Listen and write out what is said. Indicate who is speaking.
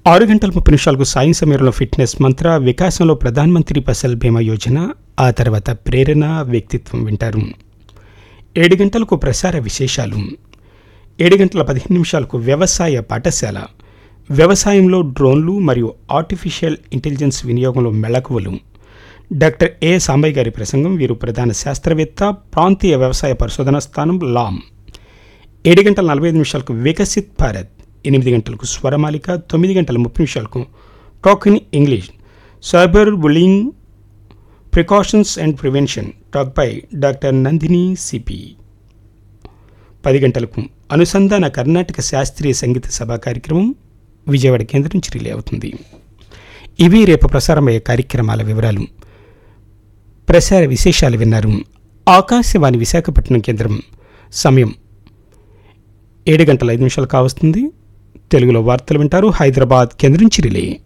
Speaker 1: ఆరు గంటల ముప్పై నిమిషాలకు సాయం సమయంలో ఫిట్నెస్ మంత్ర వికాసంలో ప్రధానమంత్రి ఫసల్ బీమా యోజన ఆ తర్వాత ప్రేరణ వ్యక్తిత్వం వింటారు ఏడు గంటలకు ప్రసార విశేషాలు ఏడు గంటల పదిహేను నిమిషాలకు వ్యవసాయ పాఠశాల వ్యవసాయంలో డ్రోన్లు మరియు ఆర్టిఫిషియల్ ఇంటెలిజెన్స్ వినియోగంలో మెళకువలు డాక్టర్ ఏ సాంబయ్య గారి ప్రసంగం వీరు ప్రధాన శాస్త్రవేత్త ప్రాంతీయ వ్యవసాయ పరిశోధనా స్థానం లామ్ ఏడు గంటల నలభై ఐదు నిమిషాలకు వికసిత్ భారత్ ఎనిమిది గంటలకు స్వరమాలిక తొమ్మిది గంటల ముప్పై నిమిషాలకు talk in English cyber bullying precautions and prevention talk by doctor Nandini CP పది గంటలకు అనుసంధాన కర్ణాటక శాస్త్రీయ సంగీత సభా కార్యక్రమం విజయవాడ కేంద్రం నుంచి రిలే అవుతుంది ఇవి రేపు ప్రసారమయ్యే కార్యక్రమాల వివరాలు ప్రసార విశేషాలు విన్నారు ఆకాశవాణి విశాఖపట్నం కేంద్రం సమయం ఏడు గంటల ఐదు నిమిషాలు కావస్తుంది తెలుగులో వార్తలు వింటారు హైదరాబాద్ కేంద్రం నుంచి రిలే